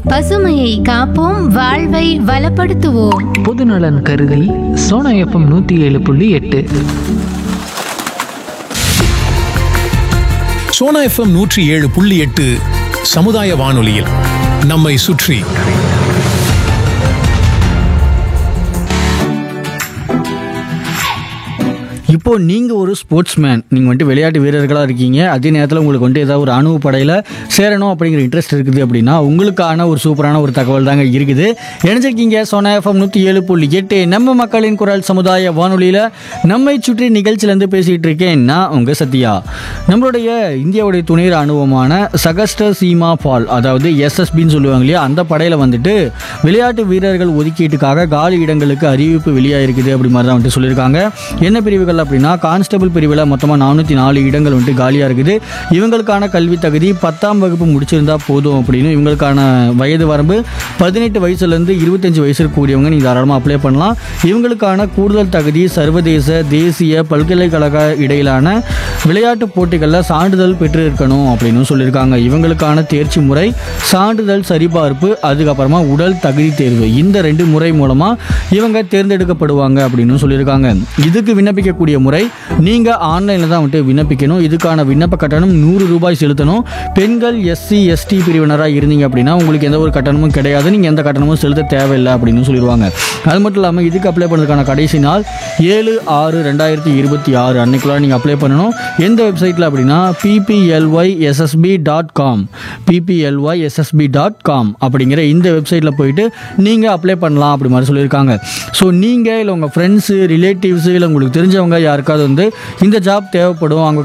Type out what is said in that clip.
பசுமையை காப்போம் வாழ்வை வளப்படுத்துவோம் பொதுநலன் கருதி சோனா எஃப்எம் நூற்றி ஏழு புள்ளி எட்டு சோனா எஃப்எம் நூற்றி ஏழு புள்ளி எட்டு சமுதாய வானொலியில் நம்மை சுற்றி இப்போ நீங்க ஒரு ஸ்போர்ட்ஸ் மேன் நீங்க வந்துட்டு விளையாட்டு வீரர்களா இருக்கீங்க அதே நேரத்தில் உங்களுக்கு வந்துட்டு ஏதாவது ஒரு அணுவு படையில சேரணும் அப்படிங்கிற இன்ட்ரெஸ்ட் இருக்குது அப்படின்னா உங்களுக்கான ஒரு சூப்பரான ஒரு தகவல் தாங்க இருக்குது இணைஞ்சிருக்கீங்க சோனா எஃப்எம் நூற்றி ஏழு புள்ளி எட்டு நம்ம மக்களின் குரல் சமுதாய வானொலியில நம்மை சுற்றி நிகழ்ச்சியிலேருந்து பேசிட்டு இருக்கேன் நான் உங்க சத்யா நம்மளுடைய இந்தியாவுடைய துணை ராணுவமான சகஸ்ட சீமா ஃபால் அதாவது எஸ்எஸ்பின்னு சொல்லுவாங்க இல்லையா அந்த படையில வந்துட்டு விளையாட்டு வீரர்கள் ஒதுக்கீட்டுக்காக காலி இடங்களுக்கு அறிவிப்பு வெளியாயிருக்குது அப்படி மாதிரி தான் வந்துட்டு சொல்லியிருக்காங்க என்ன பிரிவுகள் அப்படின்னா கான்ஸ்டபிள் பிரிவில் மொத்தமாக நானூற்றி நாலு இடங்கள் வந்துட்டு காலியாக இருக்குது இவங்களுக்கான கல்வி தகுதி பத்தாம் வகுப்பு முடிச்சிருந்தா போதும் அப்படின்னு இவங்களுக்கான வயது வரம்பு பதினெட்டு வயசுலேருந்து இருபத்தஞ்சு வயசு இருக்கக்கூடியவங்க நீங்கள் தாராளமாக அப்ளை பண்ணலாம் இவங்களுக்கான கூடுதல் தகுதி சர்வதேச தேசிய பல்கலைக்கழக இடையிலான விளையாட்டு போட்டிகளில் சான்றிதழ் பெற்று இருக்கணும் அப்படின்னு சொல்லியிருக்காங்க இவங்களுக்கான தேர்ச்சி முறை சான்றிதழ் சரிபார்ப்பு அதுக்கப்புறமா உடல் தகுதி தேர்வு இந்த ரெண்டு முறை மூலமாக இவங்க தேர்ந்தெடுக்கப்படுவாங்க அப்படின்னு சொல்லியிருக்காங்க இதுக்கு விண்ணப்பிக்கக்கூடிய முறை நீங்கள் ஆன்லைனில் தான் வந்துட்டு விண்ணப்பிக்கணும் இதுக்கான விண்ணப்ப கட்டணம் நூறு ரூபாய் செலுத்தணும் பெண்கள் எஸ்சி எஸ்டி பிரிவினராக இருந்தீங்க அப்படின்னா உங்களுக்கு எந்த ஒரு கட்டணமும் கிடையாது நீங்கள் எந்த கட்டணமும் செலுத்த தேவையில்லை அப்படின்னு சொல்லிடுவாங்க அது மட்டும் இல்லாமல் இதுக்கு அப்ளை பண்ணுறதுக்கான கடைசி நாள் ஏழு ஆறு ரெண்டாயிரத்தி இருபத்தி ஆறு அன்னைக்குள்ள நீங்கள் அப்ளை பண்ணணும் எந்த வெப்சைட்டில் அப்படின்னா BPLY SSP dot com BPLY SSP dot com அப்படிங்கிற இந்த வெப்சைட்டில் போயிட்டு நீங்கள் அப்ளை பண்ணலாம் அப்படி மாதிரி சொல்லியிருக்காங்க ஸோ நீங்கள் இல்லை உங்கள் ஃப்ரெண்ட்ஸு ரிலேட்டிவ்ஸு இல்லை உங்களுக்கு தெரிஞ்சவங்க யாருக்காவது வந்து இந்த ஜாப் தேவைப்படும் அவங்க